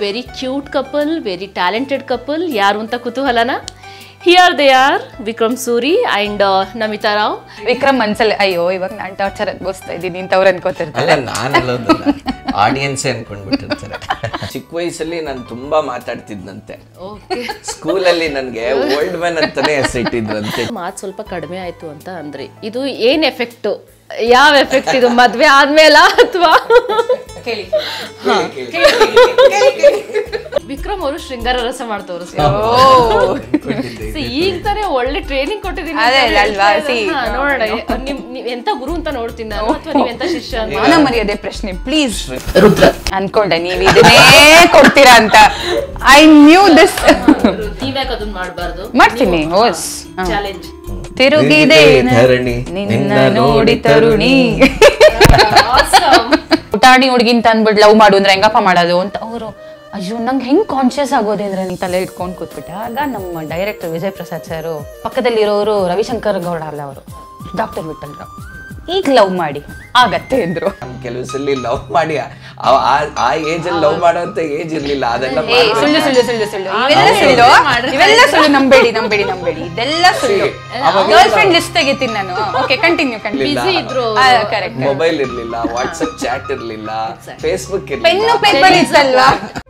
Very cute couple very talented couple ಯಾರು ಅಂತ ಕುತೂಹಲನ here they are Vikram Suri and Namita Rao Vikram ಮನ್ಸಲ್ಲಿ ಅಯ್ಯೋ ಇವಾಗ ನಾನು ಟಾರ್ಚರ್ ಅನ್ಭವಿಸ್ತಾ ಇದ್ದೀನಿ ಅಂತ ಅವ್ರು ಅನ್ಕೋತಿರ್ತಾರೆ ಅಲ್ಲ ನಾನಲ್ಲೋದಲ್ಲ ಆಡಿಯನ್ಸೇ ಅನ್ಕೊಂಡ್ಬಿಟ್ಟಿರ್ತಾರೆ ಚಿಕ್ಕ ವಯಸ್ಸಲ್ಲಿ ನಾನು ತುಂಬಾ ಮಾತಾಡ್ತಿದ್ನಂತೆ ಸ್ಕೂಲಲ್ಲಿ ನನಗೆ ಓಲ್ಡ್ ಮ್ಯಾನ್ ಅಂತಾನೆ ಹೆಸರಿಟ್ಟಿದ್ರಂತೆ ಮಾತು ಸ್ವಲ್ಪ ಕಡಿಮೆ ಆಯ್ತು ಅಂತ ಅಂದ್ರಿ ಇದು ಏನ್ ಎಫೆಕ್ಟ್ ಯಾವ ಎಫೆಕ್ಟ್ ಇದು ಮದ್ವೆ ಆದ್ಮೇಲ ಅಥವಾ ವಿಕ್ರಮ್ ಅವರು ಶೃಂಗಾರ ರಸ ಮಾಡ್ತವ್ರು ಈಗ ತಾನೇ ಒಳ್ಳೆ ಟ್ರೈನಿಂಗ್ ಕೊಟ್ಟಿದ್ದೀನಿ ಅದೇ ಅಲ್ಲ ಅಲ್ವಾ? See. ಹಾ, ನೋಡೋಣ ನಿಮ್ ನೀವ್ ಎಂತ ಗುರು ಅಂತ ನೋಡ್ತೀನಿ ನಾನು ಅಥವಾ ನೀವ್ ಎಂತ ಶಿಷ್ಯ ಅಂತ ಮಾನ ಮರ್ಯಾದೆ ಪ್ರಶ್ನೆ ಪ್ಲೀಸ್ ಅನ್ಕೊಂಡೆ ನೀವು ಇದನ್ನೇ ಕೊಡ್ತೀರಾ ಅಂತ ಐ ನ್ಯೂ ದಿಸ್ ನೀವ್ಯಾಕೆ ಅದನ್ನ ಮಾಡ್ಬಾರ್ದು ಮಾಡ್ತೀನಿ ಓಸ್ ಚಾಲೆಂಜ್ ತಿರುಗಿದೆ ಧರಣಿ, ನಿನ್ನ ನೋಡಿ ತರುಣಿ ಪುಟಾಣಿ ಹುಡುಗಿಂತ ಅಂದ್ಬಿಟ್ಟು ಲವ್ ಮಾಡು ಅಂದ್ರೆ ಹೆಂಗಪ್ಪ ಮಾಡೋದು ಅಂತ ಅವರು ಅಯ್ಯೋ ನಂಗೆ ಹೆಂಗ್ ಕಾನ್ಶಿಯಸ್ ಆಗೋದೆ ಅಂದ್ರೆ ನೀ ತಲೆ ಇಟ್ಕೊಂಡು ಕೂತ್ಬಿಟ್ಟೆ ಆಗ ನಮ್ಮ ಡೈರೆಕ್ಟರ್ ವಿಜಯ್ ಪ್ರಸಾದ್ ಸರ್ ಪಕ್ಕದಲ್ಲಿರೋರು ರವಿಶಂಕರ್ ಗೌಡ ಅಲ್ಲ ಅವರು ಡಾಕ್ಟರ್ ವಿಠಲ್ ರಾವ್ ಈಗ ಲವ್ ಮಾಡಿ ಆಗತ್ತೆ ಅಂದ್ರು ಕೆಲವು ಸಲ ಲವ್ ಮಾಡಿ ಆ- ಆ- ಆ ಏಜ್ ಅಲ್ಲಿ ಲವ್ ಮಾಡೋಂತ ಏಜ್ ಇರ್ಲಿಲ್ಲ ಅದೆಲ್ಲ ಏ ಸುಳ್ಳು ಸುಳ್ಳು ಸುಳ್ಳು ಸುಳ್ಳು ಇವೆಲ್ಲ ಸುಳ್ಳು ಇವೆಲ್ಲ ಸುಳ್ಳು ನಂಬೇಡಿ ನಂಬೇಡಿ ನಂಬೇಡಿ ಇದೆಲ್ಲ ಸುಳ್ಳು ಗರ್ಲ್ ಫ್ರೆಂಡ್ ಲಿಸ್ಟ್ ತೆಗಿತೀನಿ ನಾನು ಓಕೆ ಕಂಟಿನ್ಯೂ ಕಂಟಿನ್ಯೂ ಬಿಸಿ ಇದ್ರು ಕರೆಕ್ಟ್ ಮೊಬೈಲ್ ಇರ್ಲಿಲ್ಲ ವಾಟ್ಸ್ಆಪ್ ಚಾಟ್ ಇರ್ಲಿಲ್ಲ ಫೇಸ್ಬುಕ್ ಪೆನ್ನು ಇರ್ಲಿಲ್ಲ ಪೇಪರ್ ಇತ್ತಲ್ವಾ